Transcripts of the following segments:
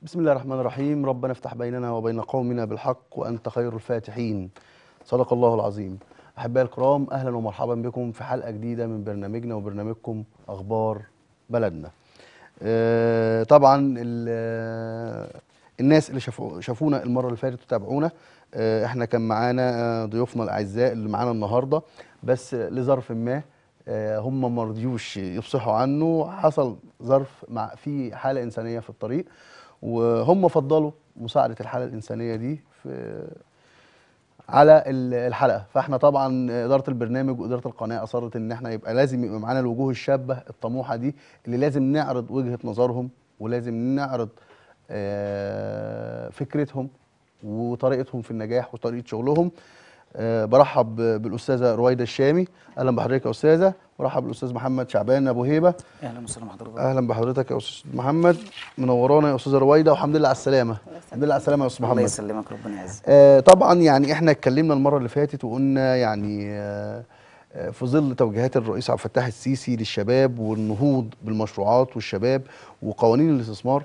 بسم الله الرحمن الرحيم ربنا افتح بيننا وبين قومنا بالحق وأنت خير الفاتحين صدق الله العظيم أحبائي الكرام أهلا ومرحبا بكم في حلقة جديدة من برنامجنا وبرنامجكم أخبار بلدنا آه، طبعا ال- آه، الناس اللي شافوا شافونا المرة اللي فاتت وتابعونا آه، احنا كان معانا آه، ضيوفنا الأعزاء اللي معانا النهاردة بس لظرف ما آه، هم ما رضيوش يفصحوا عنه حصل ظرف مع في حالة إنسانية في الطريق وهم فضلوا مساعدة الحالة الإنسانية دي في على ال- الحلقة فاحنا طبعا إدارة البرنامج وإدارة القناة أصرت إن احنا يبقى لازم يبقى معانا الوجوه الشابة الطموحة دي اللي لازم نعرض وجهة نظرهم ولازم نعرض آه، فكرتهم وطريقتهم في النجاح وطريقة شغلهم آه، برحب بالأستاذة رويدة الشامي أهلا بحضرتك يا أستاذة برحب بالأستاذ محمد شعبان أبو هيبة اهلا وسهلا بحضرتك اهلا بحضرتك يا استاذ محمد منورانا يا استاذه رويده والحمد لله على السلامه الحمد لله على السلامه يا استاذ الله محمد يسلمك ربنا يعزك آه طبعا يعني احنا اتكلمنا المره اللي فاتت وقلنا يعني آه آه، في ظل توجيهات الرئيس عبد الفتاح السيسي للشباب والنهوض بالمشروعات والشباب وقوانين الاستثمار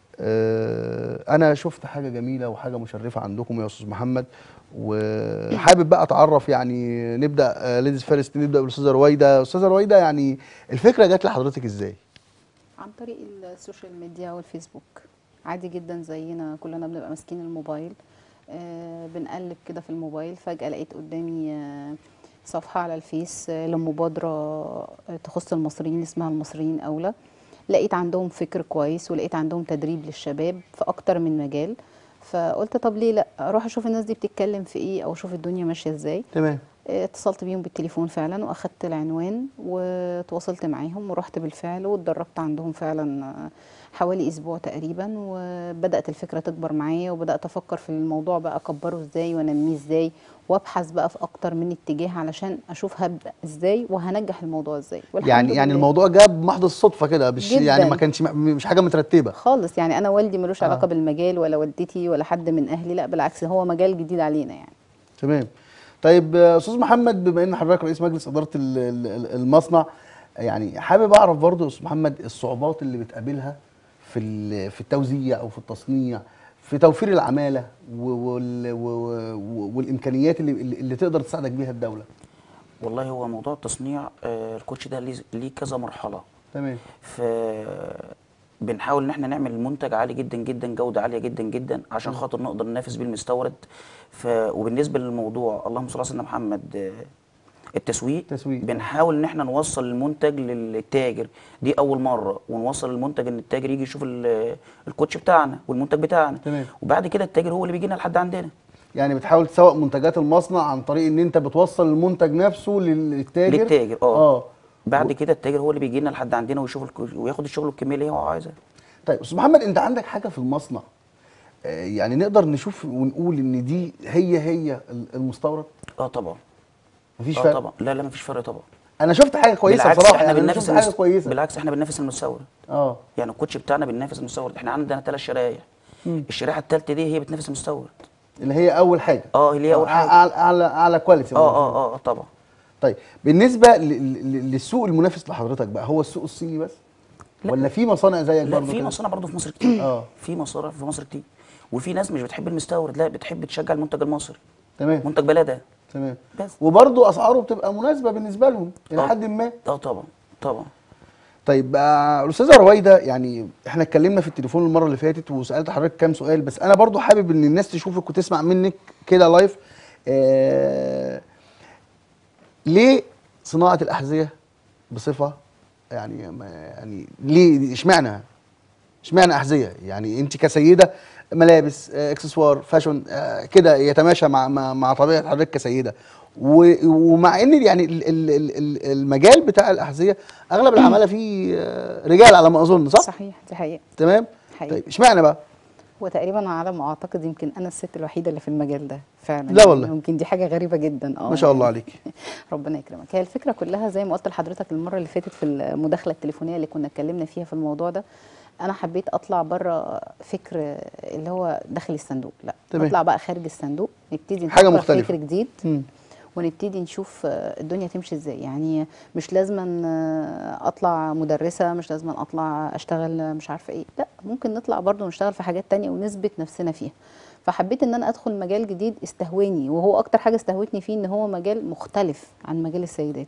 آه انا شفت حاجه جميله وحاجه مشرفه عندكم يا استاذ محمد وحابب بقى اتعرف يعني نبدا ليديز فيرست نبدا بالاستاذه رويده استاذه رويده يعني الفكره جت لحضرتك ازاي عن طريق السوشيال ميديا والفيسبوك عادي جدا زينا كلنا بنبقى ماسكين الموبايل آه بنقلب كده في الموبايل فجأة لقيت قدامي آه صفحة على الفيس آه لمبادرة آه، تخص المصريين اسمها المصريين أولى لقيت عندهم فكر كويس ولقيت عندهم تدريب للشباب في أكتر من مجال فقلت طب ليه لا اروح اشوف الناس دي بتتكلم في ايه او اشوف الدنيا ماشيه ازاي تمام اتصلت بيهم بالتليفون فعلا واخدت العنوان وتواصلت معاهم ورحت بالفعل واتدربت عندهم فعلا آه، حوالي اسبوع تقريبا وبدات الفكره تكبر معايا وبدات افكر في الموضوع بقى اكبره ازاي وانميه ازاي وابحث بقى في اكتر من اتجاه علشان اشوف هبدا ازاي وهنجح الموضوع ازاي والحمد يعني يعني لله. الموضوع جاب محض الصدفه كده مش جداً. يعني ما كانش مش حاجه مترتبه خالص يعني انا والدي ملوش آه. علاقه بالمجال ولا والدتي ولا حد من اهلي لا بالعكس هو مجال جديد علينا يعني تمام طيب آه، استاذ محمد بما ان حضرتك رئيس مجلس اداره ال- ال- ال- المصنع يعني حابب اعرف برضو يا استاذ محمد الصعوبات اللي بتقابلها في ال- في التوزيع او في التصنيع في توفير العماله و- وال- و- و- والامكانيات اللي اللي تقدر تساعدك بيها الدوله والله هو موضوع التصنيع آه، الكوتش ده ليه ليه كذا مرحله تمام ف بنحاول ان احنا نعمل منتج عالي جدا جدا جوده عاليه جدا جدا عشان خاطر نقدر ننافس بيه المستورد ف وبالنسبه للموضوع اللهم صل على سيدنا محمد آه، التسويق تسويق. بنحاول ان احنا نوصل المنتج للتاجر دي اول مره ونوصل المنتج ان التاجر يجي يشوف ال- الكوتش بتاعنا والمنتج بتاعنا تمام. وبعد كده التاجر هو اللي بيجي لنا لحد عندنا يعني بتحاول تسوق منتجات المصنع عن طريق ان انت بتوصل المنتج نفسه لل- للتاجر للتاجر اه اه بعد كده التاجر هو اللي بيجي لنا لحد عندنا ويشوف الك- وياخد الشغل الكميه اللي هو عايزها طيب استاذ محمد انت عندك حاجه في المصنع آه، يعني نقدر نشوف ونقول ان دي هي هي ال- المستورد اه طبعا مفيش اه فرق طبعا لا لا مفيش فرق طبعا انا شفت حاجه كويسه بالعكس بصراحه احنا يعني انا بننافس شفت حاجه المس- كويسه بالعكس احنا بننافس المستورد اه يعني الكوتش بتاعنا بننافس المستورد احنا عندنا ثلاث شرايح الشريحه الثالثه دي هي بتنافس المستورد اللي هي اول حاجه اه اللي هي اول حاجه اعلى اعلى اعلى كواليتي اه اه اه طبعا طيب بالنسبه ل- ل- للسوق المنافس لحضرتك بقى هو السوق الصيني بس لا. ولا في مصانع زيك لا برضه في كده؟ مصانع برضه في مصر كتير اه. في مصانع في مصر كتير وفي ناس مش بتحب المستورد لا بتحب تشجع المنتج المصري تمام منتج بلدها تمام بس وبرضه اسعاره بتبقى مناسبه بالنسبه لهم الى آه. حد ما اه طبعا طبعا طيب آه، الاستاذه رويده يعني احنا اتكلمنا في التليفون المره اللي فاتت وسالت حضرتك كام سؤال بس انا برضو حابب ان الناس تشوفك وتسمع منك كده لايف آه ليه صناعه الاحذيه بصفه يعني ما يعني ليه اشمعنى اشمعنى احذيه يعني انت كسيده ملابس آه، اكسسوار فاشون آه، كده يتماشى مع مع, مع طبيعه حضرتك كسيده و- ومع ان يعني ال- ال- ال- ال- المجال بتاع الاحذيه اغلب العماله فيه آه، رجال على ما اظن صح صحيح دي حقيقه تمام حقيقي. طيب اشمعنى بقى وتقريبا على ما اعتقد يمكن انا الست الوحيده اللي في المجال ده فعلا لا والله. يمكن دي حاجه غريبه جدا اه ما شاء الله عليك ربنا يكرمك هي الفكره كلها زي ما قلت لحضرتك المره اللي فاتت في المداخله التليفونيه اللي كنا اتكلمنا فيها في الموضوع ده انا حبيت اطلع بره فكر اللي هو داخل الصندوق لا تمام. نطلع بقى خارج الصندوق نبتدي حاجة نفكر مختلفة. فكر جديد مم. ونبتدي نشوف آه، الدنيا تمشي ازاي يعني مش لازم اطلع مدرسه مش لازم اطلع اشتغل آه، مش عارفه ايه لا ممكن نطلع برضو نشتغل في حاجات تانية ونثبت نفسنا فيها فحبيت ان انا ادخل مجال جديد استهواني وهو اكتر حاجه استهوتني فيه ان هو مجال مختلف عن مجال السيدات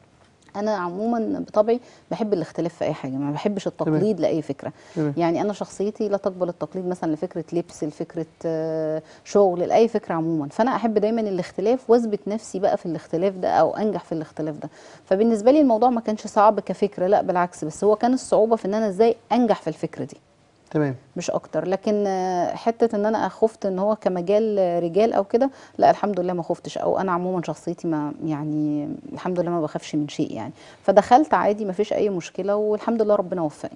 انا عموما بطبعي بحب الاختلاف في اي حاجه ما بحبش التقليد لاي فكره تمام. يعني انا شخصيتي لا تقبل التقليد مثلا لفكره لبس لفكره آه، شغل لاي فكره عموما فانا احب دايما الاختلاف واثبت نفسي بقى في الاختلاف ده او انجح في الاختلاف ده فبالنسبه لي الموضوع ما كانش صعب كفكره لا بالعكس بس هو كان الصعوبه في ان انا ازاي انجح في الفكره دي تمام مش اكتر لكن آه، حته ان انا خفت ان هو كمجال آه، رجال او كده لا الحمد لله ما خفتش او انا عموما شخصيتي ما يعني الحمد لله ما بخافش من شيء يعني فدخلت عادي ما فيش اي مشكله والحمد لله ربنا وفقني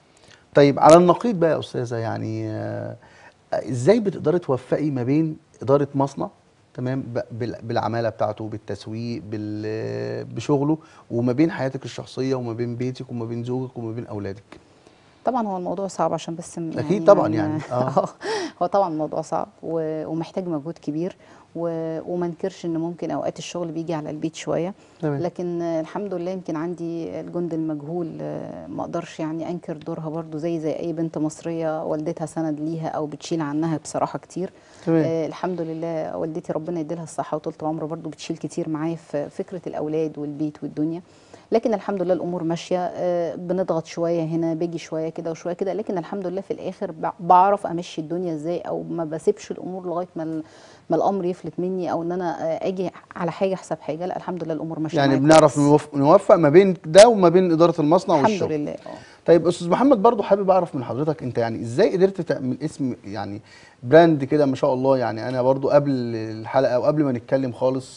طيب على النقيض بقى يا استاذه يعني آه، ازاي بتقدري توفقي ما بين اداره مصنع تمام ب- بال- بالعماله بتاعته بالتسويق بال- بشغله وما بين حياتك الشخصيه وما بين بيتك وما بين زوجك وما بين اولادك طبعا هو الموضوع صعب عشان بس م- أكيد طبعاً يعني، آه. آه. هو طبعا الموضوع صعب و- ومحتاج مجهود كبير و- وما انكرش ان ممكن اوقات الشغل بيجي على البيت شويه تمام. لكن آه، الحمد لله يمكن عندي الجند المجهول آه، ما اقدرش يعني انكر دورها برضو زي زي اي بنت مصريه والدتها سند ليها او بتشيل عنها بصراحه كتير تمام. آه الحمد لله والدتي ربنا يديلها الصحه وطولة العمر برضو بتشيل كتير معايا في فكره الاولاد والبيت والدنيا لكن الحمد لله الامور ماشيه آه، بنضغط شويه هنا بيجي شويه كده وشويه كده لكن الحمد لله في الاخر بع- بعرف امشي الدنيا ازاي او ما بسيبش الامور لغايه ما ال- ما الامر يفلت مني او ان انا آه، اجي على حاجه حساب حاجه لا الحمد لله الامور ماشيه يعني معايا بنعرف كويس. نوف- نوفق ما بين ده وما بين اداره المصنع الحمد والشغل لله اه طيب استاذ محمد برضو حابب اعرف من حضرتك انت يعني ازاي قدرت تعمل اسم يعني براند كده ما شاء الله يعني انا برضو قبل الحلقه وقبل ما نتكلم خالص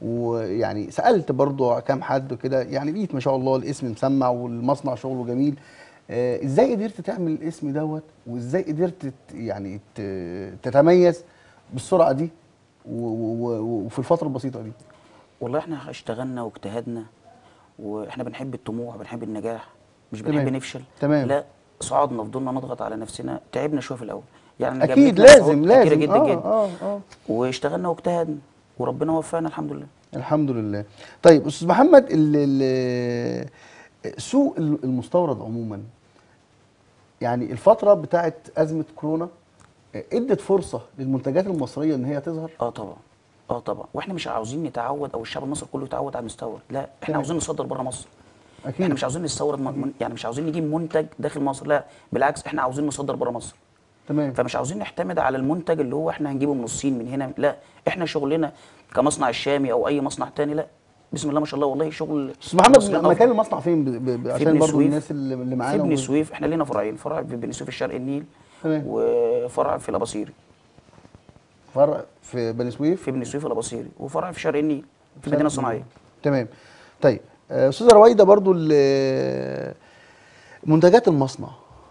ويعني سالت برضو كام حد كده يعني لقيت ما شاء الله الاسم مسمع والمصنع شغله جميل آه ازاي قدرت تعمل الاسم دوت وازاي قدرت ت- يعني ت- تتميز بالسرعه دي و- و- و- وفي الفتره البسيطه دي والله احنا اشتغلنا واجتهدنا واحنا بنحب الطموح بنحب النجاح مش تمام. بنحب نفشل تمام. لا صعدنا فضلنا نضغط على نفسنا تعبنا شويه في الاول يعني اكيد جابلتنا لازم صعود كتيرة لازم جدا اه جدا اه اه واشتغلنا واجتهدنا وربنا وفقنا الحمد لله الحمد لله طيب استاذ محمد ال ال سوق ال- المستورد عموما يعني الفتره بتاعت ازمه كورونا ادت فرصه للمنتجات المصريه ان هي تظهر اه طبعا اه طبعا واحنا مش عاوزين نتعود او الشعب المصري كله يتعود على المستورد لا احنا تمام. عاوزين نصدر بره مصر اكيد احنا مش عاوزين نستورد من- من- يعني مش عاوزين نجيب منتج داخل مصر لا بالعكس احنا عاوزين نصدر بره مصر تمام فمش عاوزين نعتمد على المنتج اللي هو احنا هنجيبه من الصين من هنا لا احنا شغلنا كمصنع الشامي او اي مصنع تاني لا بسم الله ما شاء الله والله شغل استاذ محمد المصريين أفضل. مكان المصنع فين ب- ب- ب- عشان بني برضو سويف. الناس اللي اللي في معانا بني و- سويف احنا لينا فرعين فرع في بني سويف الشرق النيل تمام. وفرع في الاباصيري فرع في بني سويف في بني سويف الاباصيري وفرع في شرق النيل في مدينه صناعيه تمام طيب آه، استاذه رويده برضو ال- منتجات المصنع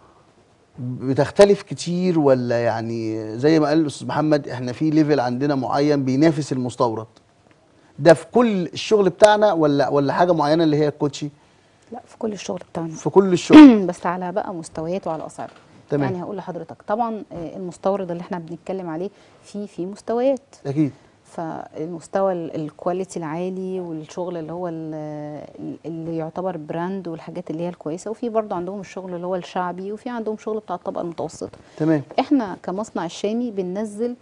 بتختلف كتير ولا يعني زي ما قال الاستاذ محمد احنا في ليفل عندنا معين بينافس المستورد ده في كل الشغل بتاعنا ولا ولا حاجه معينه اللي هي الكوتشي لا في كل الشغل بتاعنا في كل الشغل بس على بقى مستويات وعلى اسعار تمام. يعني هقول لحضرتك طبعا آه، المستورد اللي احنا بنتكلم عليه في في مستويات اكيد فالمستوى ال- الكواليتي العالي والشغل اللي هو ال- اللي يعتبر براند والحاجات اللي هي الكويسه وفي برضه عندهم الشغل اللي هو الشعبي وفي عندهم شغل بتاع الطبقه المتوسطه تمام احنا كمصنع الشامي بننزل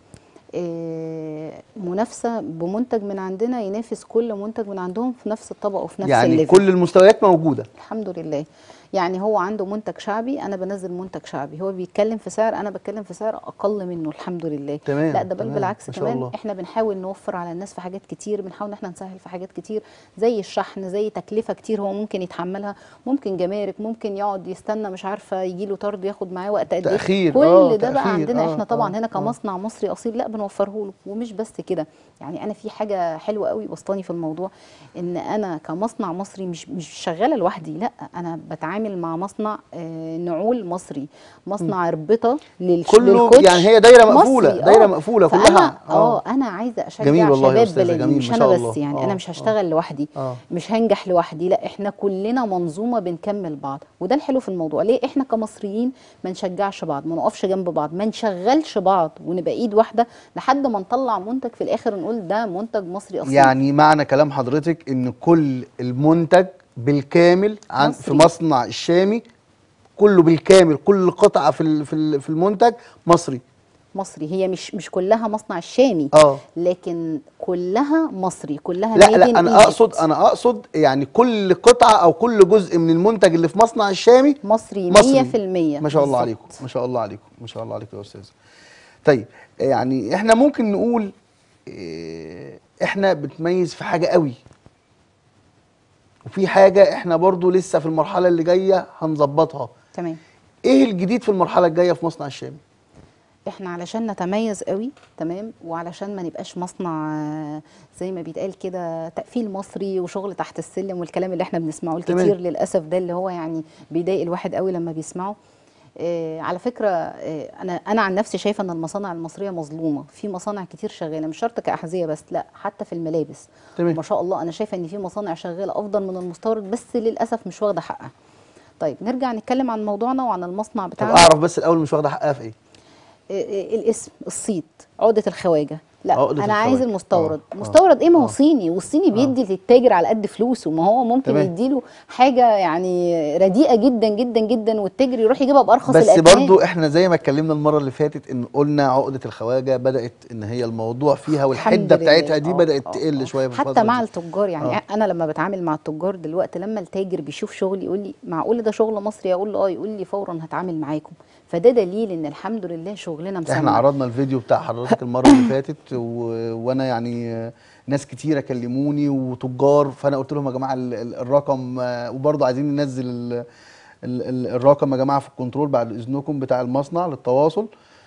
آه، منافسه بمنتج من عندنا ينافس كل منتج من عندهم في نفس الطبقه وفي نفس يعني الليفل كل المستويات موجوده الحمد لله يعني هو عنده منتج شعبي انا بنزل منتج شعبي هو بيتكلم في سعر انا بتكلم في سعر اقل منه الحمد لله تمام، لا ده بل تمام، بالعكس ما شاء كمان الله. احنا بنحاول نوفر على الناس في حاجات كتير بنحاول ان احنا نسهل في حاجات كتير زي الشحن زي تكلفه كتير هو ممكن يتحملها ممكن جمارك ممكن يقعد يستنى مش عارفه يجي له طرد ياخد معاه وقت قد ايه تأخير، كل آه، ده بقى تأخير، عندنا آه، احنا طبعا آه، هنا آه. كمصنع مصري اصيل لا بنوفره له ومش بس كده يعني انا في حاجه حلوه قوي وسطاني في الموضوع ان انا كمصنع مصري مش مش شغاله لوحدي لا انا بتعامل بنتعامل مع مصنع آه، نعول مصري مصنع ربطه للش... كله للكوتش يعني هي دايرة مقفولة، مصري، دايرة آه. مقفولة فأنا كلها. آه. اه انا عايزه اشجع جميل والله يا شباب أستاذة، بلدي جميل، مش ما انا شاء بس الله. يعني آه، انا مش آه. هشتغل لوحدي آه. مش هنجح لوحدي لا احنا كلنا منظومه بنكمل بعض وده الحلو في الموضوع ليه احنا كمصريين ما نشجعش بعض ما نقفش جنب بعض ما نشغلش بعض ونبقى ايد واحده لحد ما نطلع منتج في الاخر نقول ده منتج مصري اصيل يعني معنى كلام حضرتك ان كل المنتج بالكامل عن في مصري. مصنع الشامي كله بالكامل كل قطعة في ال- في ال- في المنتج مصري مصري هي مش مش كلها مصنع الشامي اه لكن كلها مصري كلها لا made لا in انا Egypt. اقصد انا اقصد يعني كل قطعة او كل جزء من المنتج اللي في مصنع الشامي مصري 100% مصري ما شاء الله بالظبط. عليكم ما شاء الله عليكم ما شاء الله عليكم يا استاذ طيب يعني احنا ممكن نقول إيه، احنا بنتميز في حاجه قوي وفي حاجه احنا برضو لسه في المرحله اللي جايه هنظبطها تمام ايه الجديد في المرحله الجايه في مصنع الشامي احنا علشان نتميز قوي تمام وعلشان ما نبقاش مصنع آه، زي ما بيتقال كده تقفيل مصري وشغل تحت السلم والكلام اللي احنا بنسمعه تمام. الكتير للاسف ده اللي هو يعني بيضايق الواحد قوي لما بيسمعه آه على فكره آه انا انا عن نفسي شايفه ان المصانع المصريه مظلومه في مصانع كتير شغاله مش شرط كاحذيه بس لا حتى في الملابس تمام. ما شاء الله انا شايفه ان في مصانع شغاله افضل من المستورد بس للاسف مش واخده حقها طيب نرجع نتكلم عن موضوعنا وعن المصنع طب بتاعنا اعرف بس الاول مش واخده حقها في ايه إيه إيه الاسم الصيت عقده الخواجه لا عقدة انا عايز الخواجة. المستورد آه، آه، مستورد ايه ما هو آه. صيني والصيني بيدي للتاجر على قد فلوسه ما هو ممكن تمام. يديله حاجه يعني رديئه جدا جدا جدا والتاجر يروح يجيبها بارخص بس الاثمان برضو احنا زي ما اتكلمنا المره اللي فاتت ان قلنا عقده الخواجه بدات ان هي الموضوع فيها والحده الحمد لله. بتاعتها دي آه، بدات آه، تقل آه. شويه في حتى الفترة مع دي. التجار يعني آه. انا لما بتعامل مع التجار دلوقتي لما التاجر بيشوف شغلي يقول لي معقول ده شغل مصري اقول له اه يقول لي فورا هتعامل معاكم فده دليل ان الحمد لله شغلنا مسمع احنا عرضنا الفيديو بتاع حضرتك المره اللي فاتت و... وانا يعني آه، ناس كتيره كلموني وتجار فانا قلت لهم يا جماعه ال- ال- الرقم آه، وبرضه عايزين ننزل ال... ال... ال... الرقم يا جماعه في الكنترول بعد اذنكم بتاع المصنع للتواصل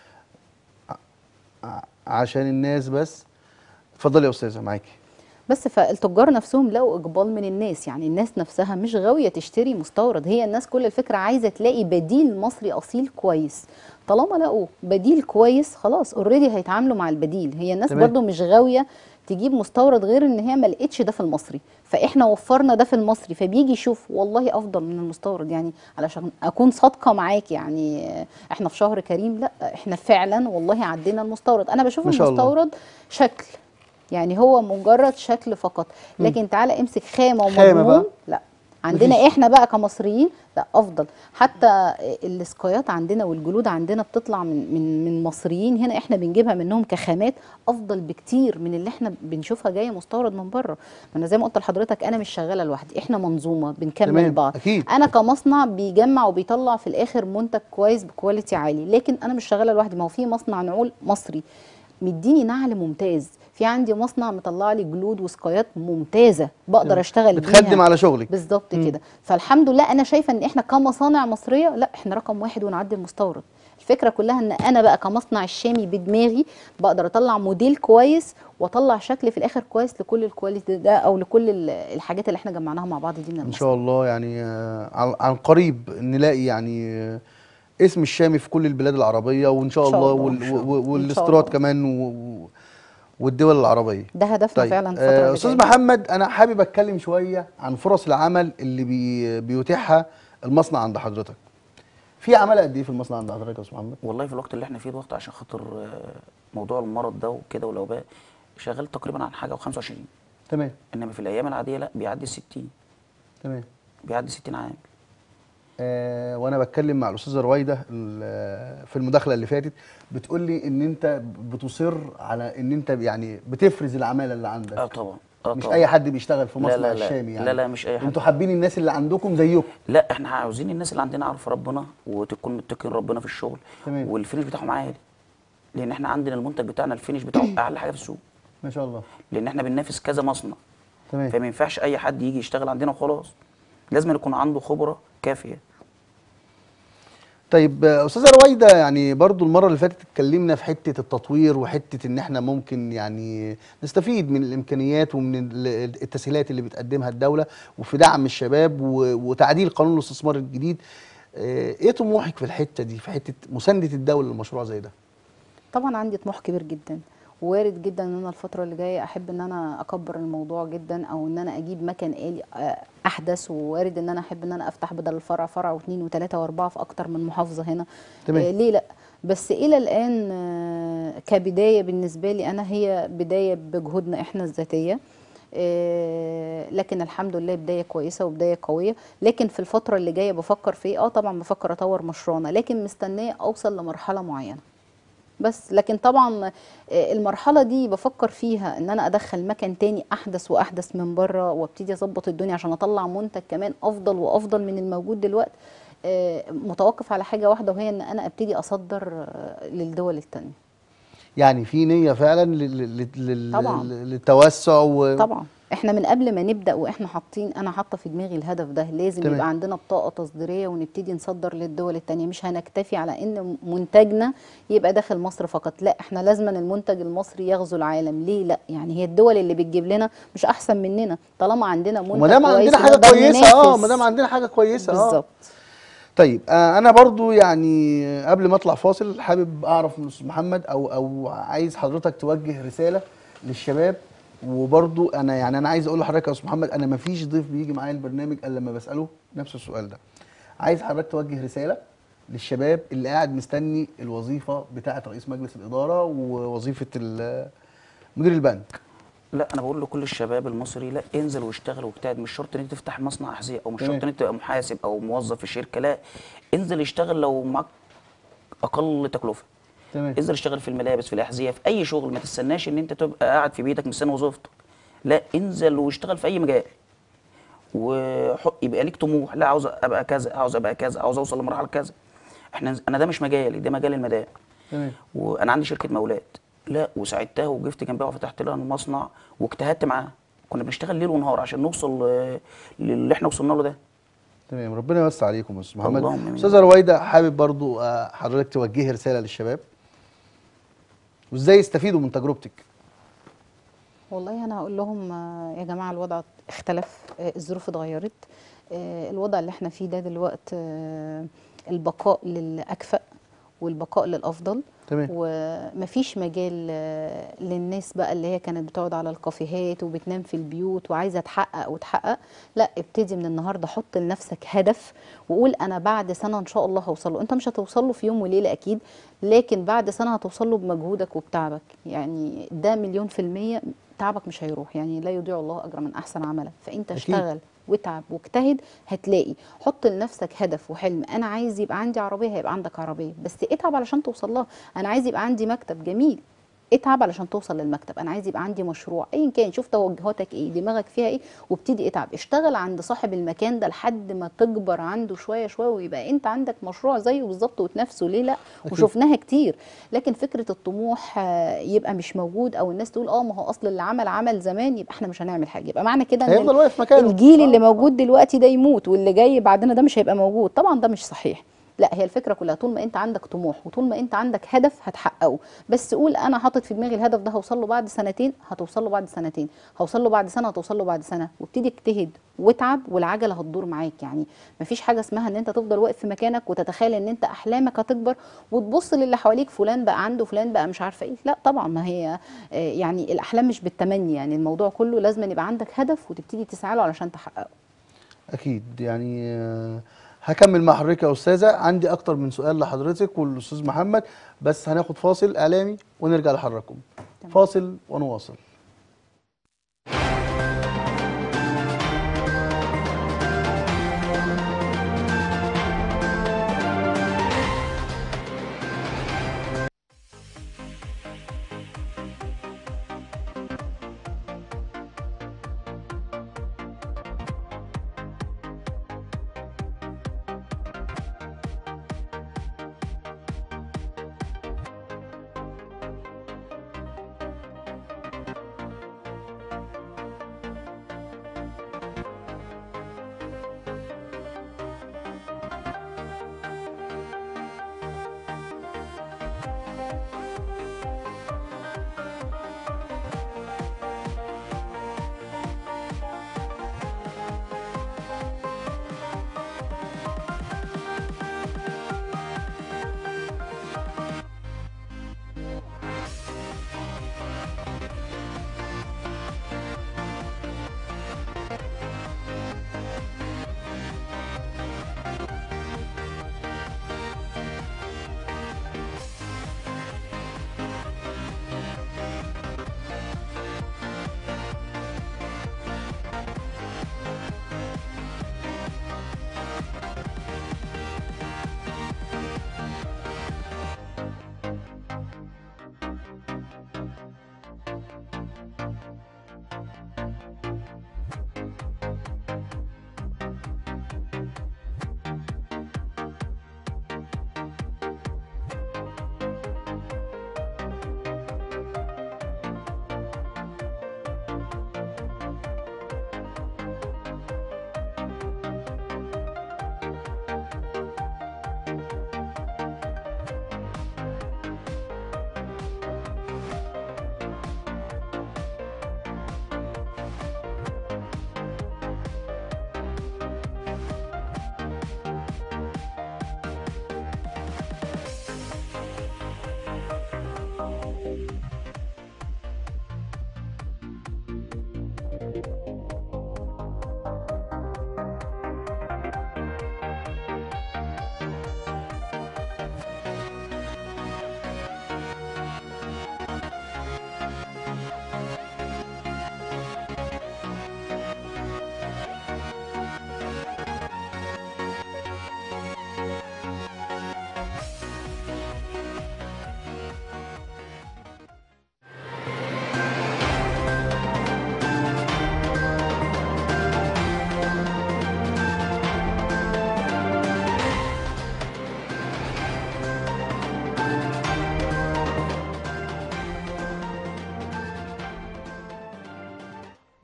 ع- عشان الناس بس اتفضلي يا استاذه معاكي بس فالتجار نفسهم لقوا اقبال من الناس يعني الناس نفسها مش غاويه تشتري مستورد هي الناس كل الفكره عايزه تلاقي بديل مصري اصيل كويس طالما لقوا بديل كويس خلاص اوريدي هيتعاملوا مع البديل هي الناس تمام. برضو مش غاويه تجيب مستورد غير ان هي ما لقتش ده في المصري فاحنا وفرنا ده في المصري فبيجي يشوف والله افضل من المستورد يعني علشان اكون صادقه معاك يعني احنا في شهر كريم لا احنا فعلا والله عدينا المستورد انا بشوف ما شاء الله. المستورد شكل يعني هو مجرد شكل فقط لكن تعالى امسك خامه خامة ومضمون بقى. لا عندنا مفيش. احنا بقى كمصريين لا افضل حتى الاسكايات عندنا والجلود عندنا بتطلع من من من مصريين هنا احنا بنجيبها منهم كخامات افضل بكتير من اللي احنا بنشوفها جايه مستورد من بره ما انا زي ما قلت لحضرتك انا مش شغاله لوحدي احنا منظومه بنكمل تمام، بعض أكيد. انا كمصنع بيجمع وبيطلع في الاخر منتج كويس بكواليتي عالي لكن انا مش شغاله لوحدي ما هو في مصنع نعول مصري مديني نعل ممتاز في عندي مصنع مطلع لي جلود وسكايات ممتازه بقدر اشتغل بتخدم بيها. على شغلك بالظبط كده فالحمد لله انا شايفه ان احنا كمصانع مصريه لا احنا رقم واحد ونعدي المستورد الفكره كلها ان انا بقى كمصنع الشامي بدماغي بقدر اطلع موديل كويس واطلع شكل في الاخر كويس لكل الكواليتي ده او لكل ال- الحاجات اللي احنا جمعناها مع بعض دي من ان المصنع شاء الله يعني آه، عن عن قريب نلاقي يعني آه، اسم الشامي في كل البلاد العربيه وان شاء إن شاء الله, الله، وال- إن شاء الله. و- إن شاء والاستيراد الله. كمان و- و- والدول العربيه ده هدفنا طيب فعلا الفتره آه، اللي استاذ جاية. محمد انا حابب اتكلم شويه عن فرص العمل اللي بي بيتيحها المصنع عند حضرتك في عماله قد ايه في المصنع عند حضرتك يا استاذ محمد والله في الوقت اللي احنا فيه دوت عشان خاطر آه، موضوع المرض ده وكده والوباء شغال تقريبا عن حاجه و25 تمام انما في الايام العاديه لا بيعدي 60 تمام بيعدي 60 عام آه وانا بتكلم مع الاستاذه رويده ال- في المداخله اللي فاتت بتقول لي ان انت بتصر على ان انت يعني بتفرز العماله اللي عندك اه طبعا اه مش طبعا اي حد بيشتغل في لا، مصنع لا، لا. الشامي يعني لا، لا، مش أي حد. انتوا حابين الناس اللي عندكم زيكم لا احنا عاوزين الناس اللي عندنا عارفه ربنا وتكون متقين ربنا في الشغل تمام. والفينش بتاعهم عالي لان احنا عندنا المنتج بتاعنا الفينش بتاعه اعلى حاجه في السوق ما شاء الله لان احنا بننافس كذا مصنع تمام فما ينفعش اي حد يجي يشتغل عندنا وخلاص لازم يكون عنده خبره كافيه طيب آه، استاذه رويده يعني برضو المره اللي فاتت اتكلمنا في حته التطوير وحته ان احنا ممكن يعني نستفيد من الامكانيات ومن ال- التسهيلات اللي بتقدمها الدوله وفي دعم الشباب و- وتعديل قانون الاستثمار الجديد آه، ايه طموحك في الحته دي في حته مسانده الدوله لمشروع زي ده طبعا عندي طموح كبير جدا وارد جدا ان انا الفتره اللي جايه احب ان انا اكبر الموضوع جدا او ان انا اجيب مكان آلي آه، احدث ووارد ان انا احب ان انا افتح بدل الفرع فرع واثنين وثلاثه واربعه في اكتر من محافظه هنا تمام. آه ليه لا بس الى الان آه، كبدايه بالنسبه لي انا هي بدايه بجهودنا احنا الذاتيه آه، لكن الحمد لله بدايه كويسه وبدايه قويه لكن في الفتره اللي جايه بفكر في إيه؟ اه طبعا بفكر اطور مشروعنا لكن مستنيه اوصل لمرحله معينه بس لكن طبعا آه، المرحله دي بفكر فيها ان انا ادخل مكان تاني احدث واحدث من بره وابتدي اظبط الدنيا عشان اطلع منتج كمان افضل وافضل من الموجود دلوقتي آه، متوقف على حاجه واحده وهي ان انا ابتدي اصدر آه، للدول التانيه يعني في نيه فعلا لل- لل- لل- طبعاً. للتوسع و... طبعا احنا من قبل ما نبدا واحنا حاطين انا حاطه في دماغي الهدف ده لازم تمام. يبقى عندنا بطاقه تصديريه ونبتدي نصدر للدول التانية مش هنكتفي على ان منتجنا يبقى داخل مصر فقط لا احنا لازما المنتج المصري يغزو العالم ليه لا يعني هي الدول اللي بتجيب لنا مش احسن مننا طالما عندنا منتج وما دام كويس عندنا حاجه ونقدر كويسه اه ننافس. ما دام عندنا حاجه كويسه اه بالظبط طيب آه انا برضو يعني قبل ما اطلع فاصل حابب اعرف من استاذ محمد او او عايز حضرتك توجه رساله للشباب وبرضو انا يعني انا عايز اقول لحضرتك يا استاذ محمد انا ما فيش ضيف بيجي معايا البرنامج الا لما بساله نفس السؤال ده عايز حضرتك توجه رساله للشباب اللي قاعد مستني الوظيفه بتاعه رئيس مجلس الاداره ووظيفه ال- مدير البنك لا انا بقول لكل الشباب المصري لا انزل واشتغل واجتهد مش شرط ان انت تفتح مصنع احذيه او مش تمام. شرط ان انت تبقى محاسب او موظف في شركه لا انزل اشتغل لو معاك اقل تكلفه تمام انزل اشتغل في الملابس في الاحذيه في اي شغل ما تستناش ان انت تبقى قاعد في بيتك مستني وظيفتك لا انزل واشتغل في اي مجال ويبقى ليك طموح لا عاوز ابقى كذا عاوز ابقى كذا عاوز اوصل لمرحله كذا احنا انا ده مش مجالي ده مجال المدام تمام وانا عندي شركه مولات لا وساعدتها وقفت جنبها وفتحت لها المصنع واجتهدت معاها كنا بنشتغل ليل ونهار عشان نوصل آه، للي احنا وصلنا له ده تمام ربنا يوسع عليكم يا استاذ محمد اللهم آمين. استاذه رويده حابب برضو آه، حضرتك توجهي رساله للشباب وازاي يستفيدوا من تجربتك والله انا هقول لهم آه، يا جماعه الوضع اختلف آه، الظروف اتغيرت آه، الوضع اللي احنا فيه ده دلوقتي آه، البقاء للاكفأ والبقاء للافضل تمام ومفيش مجال آه، للناس بقى اللي هي كانت بتقعد على الكافيهات وبتنام في البيوت وعايزه تحقق وتحقق لا ابتدي من النهارده حط لنفسك هدف وقول انا بعد سنه ان شاء الله هوصل له انت مش هتوصل له في يوم وليله اكيد لكن بعد سنه هتوصل له بمجهودك وبتعبك يعني ده مليون في الميه تعبك مش هيروح يعني لا يضيع الله اجر من احسن عملا فانت أكيد. اشتغل واتعب واجتهد هتلاقي حط لنفسك هدف وحلم انا عايز يبقى عندي عربيه هيبقى عندك عربيه بس اتعب علشان توصل لها انا عايز يبقى عندي مكتب جميل اتعب علشان توصل للمكتب انا عايز يبقى عندي مشروع ايا كان شوف توجهاتك ايه دماغك فيها ايه وابتدي اتعب اشتغل عند صاحب المكان ده لحد ما تكبر عنده شويه شويه ويبقى انت عندك مشروع زيه بالظبط وتنافسه ليه لا أكيد. وشفناها كتير لكن فكره الطموح آه، يبقى مش موجود او الناس تقول اه ما هو اصل اللي عمل عمل زمان يبقى احنا مش هنعمل حاجه يبقى معنى كده ان هيفضل واقف مكانه الجيل اللي آه. موجود دلوقتي ده يموت واللي جاي بعدنا ده مش هيبقى موجود طبعا ده مش صحيح لا هي الفكره كلها طول ما انت عندك طموح وطول ما انت عندك هدف هتحققه بس قول انا حاطط في دماغي الهدف ده هوصل له بعد سنتين هتوصل له بعد سنتين هوصل له بعد سنه هتوصل له بعد سنه وابتدي اجتهد واتعب والعجله هتدور معاك يعني مفيش حاجه اسمها ان انت تفضل واقف في مكانك وتتخيل ان انت احلامك هتكبر وتبص للي حواليك فلان بقى عنده فلان بقى مش عارفه ايه لا طبعا ما هي آه، يعني الاحلام مش بالتمني يعني الموضوع كله لازم يبقى عندك هدف وتبتدي تسعى له علشان تحققه اكيد يعني آه، هكمل مع حضرتك يا استاذه عندي اكتر من سؤال لحضرتك والاستاذ محمد بس هناخد فاصل اعلامي ونرجع لحضراتكم تمام. فاصل ونواصل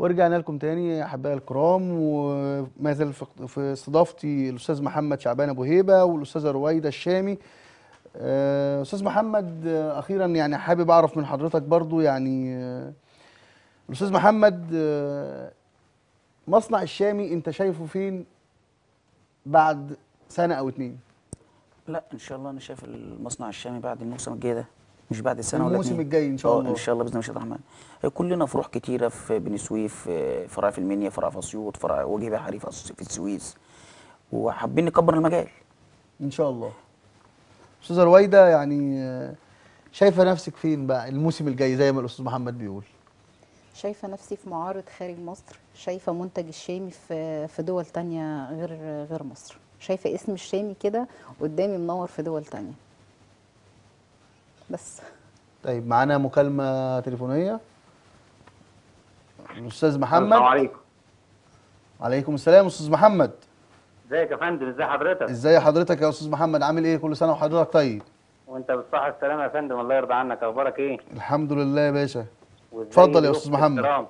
ورجعنا لكم تاني احبائي الكرام وما زال في- في استضافتي الاستاذ محمد شعبان ابو هيبه والاستاذه رويده الشامي آه، استاذ محمد آه، اخيرا يعني حابب اعرف من حضرتك برضو يعني آه، الاستاذ محمد آه، مصنع الشامي انت شايفه فين بعد سنه او اتنين لا ان شاء الله انا شايف المصنع الشامي بعد الموسم الجاي ده مش بعد السنه ولا الموسم اتنين. الجاي إن شاء آه، الله. ان شاء الله باذن الله شاء الرحمن كلنا فروع كتيره في بني سويف آه، فرع في المنيا فرع في اسيوط فرع وجه بحري في أس- في السويس وحابين نكبر المجال ان شاء الله استاذه رويده يعني آه، شايفه نفسك فين بقى الموسم الجاي زي ما الاستاذ محمد بيقول شايفة نفسي في معارض خارج مصر شايفة منتج الشامي في في دول تانية غير غير مصر شايفة اسم الشامي كده قدامي منور في دول تانية بس طيب معانا مكالمه تليفونيه الاستاذ محمد السلام عليكم عليكم السلام استاذ محمد ازيك يا فندم ازي حضرتك ازاي حضرتك يا استاذ محمد عامل ايه كل سنه وحضرتك طيب وانت بالصحه والسلامه يا فندم الله يرضى عنك اخبارك ايه الحمد لله يا باشا وازاي اتفضل يا ضيوفك أستاذ محمد. الكرام؟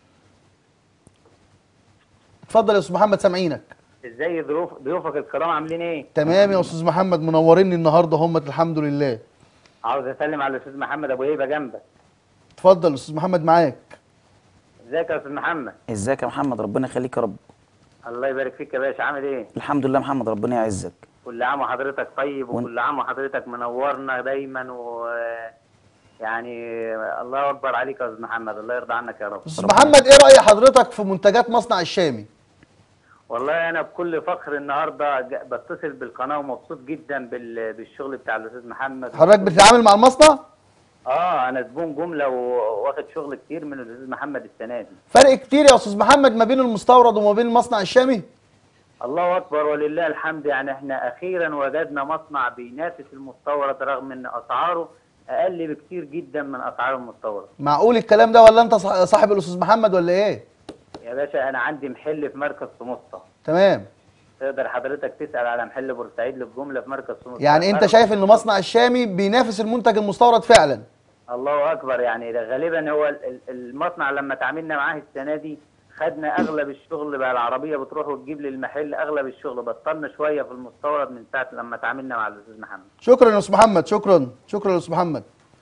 اتفضل يا استاذ محمد سامعينك ازاي ضيوف ضيوفك الكرام عاملين ايه تمام يا استاذ محمد منوريني النهارده همت الحمد لله عاوز اسلم على الاستاذ محمد ابو هيبه جنبك اتفضل يا استاذ محمد معاك ازيك يا استاذ محمد ازيك يا محمد ربنا يخليك يا رب الله يبارك فيك يا باشا عامل ايه الحمد لله محمد ربنا يعزك كل عام وحضرتك طيب وانت- وكل عام وحضرتك منورنا دايما و يعني الله اكبر عليك يا استاذ محمد الله يرضى عنك يا رب استاذ محمد ايه راي حضرتك في منتجات مصنع الشامي والله انا بكل فخر النهارده ج- بتصل بالقناه ومبسوط جدا بال- بالشغل بتاع الاستاذ محمد حضرتك بتتعامل مع المصنع اه انا زبون جمله وواخد شغل كتير من الاستاذ محمد السنه دي فرق كتير يا استاذ محمد ما بين المستورد وما بين المصنع الشامي الله اكبر ولله الحمد يعني احنا اخيرا وجدنا مصنع بينافس المستورد رغم ان اسعاره اقل بكتير جدا من اسعار المستورد معقول الكلام ده ولا انت صح- صاحب الاستاذ محمد ولا ايه يا باشا انا عندي محل في مركز سموسطه تمام تقدر حضرتك تسال على محل بورسعيد للجمله في مركز سموسطه يعني انت مركز- شايف ان مصنع الشامي بينافس المنتج المستورد فعلا الله اكبر يعني ده غالبا هو ال- ال- المصنع لما تعاملنا معاه السنه دي خدنا اغلب الشغل بقى العربيه بتروح وتجيب لي المحل اغلب الشغل بطلنا شويه في المستورد من ساعه لما تعاملنا مع الاستاذ محمد شكرا يا استاذ محمد شكرا شكرا يا استاذ محمد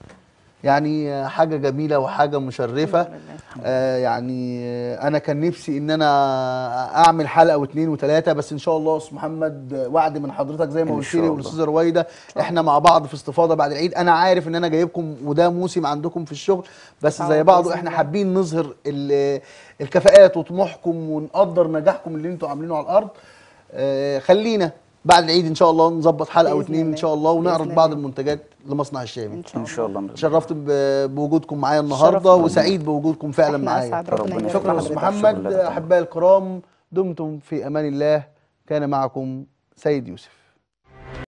يعني آه، حاجه جميله وحاجه مشرفه الحمد لله. آه يعني آه، انا كان نفسي ان انا اعمل حلقه واثنين وثلاثه بس ان شاء الله يا استاذ محمد آه، وعد من حضرتك زي ما إن قلت شاء لي الله. والاستاذه رويده احنا مع بعض في استفاضه بعد العيد انا عارف ان انا جايبكم وده موسم عندكم في الشغل بس زي طبعاً بعضه بإذن احنا الله. حابين نظهر ال- الكفاءات وطموحكم ونقدر نجاحكم اللي انتوا عاملينه على الارض آه خلينا بعد العيد ان شاء الله نظبط حلقه بإذن واثنين ان الله. شاء الله ونعرض بإذن بعض الله. المنتجات لمصنع الشامي ان شاء الله ان شاء الله من تشرفت ب- بوجودكم معايا النهارده شرفنا. وسعيد بوجودكم فعلا احنا معايا اسعد ربنا ربنا يبارك شكرا يا في استاذ حضرتك. محمد شكراً لك. احبائي الكرام دمتم في امان الله كان معكم سيد يوسف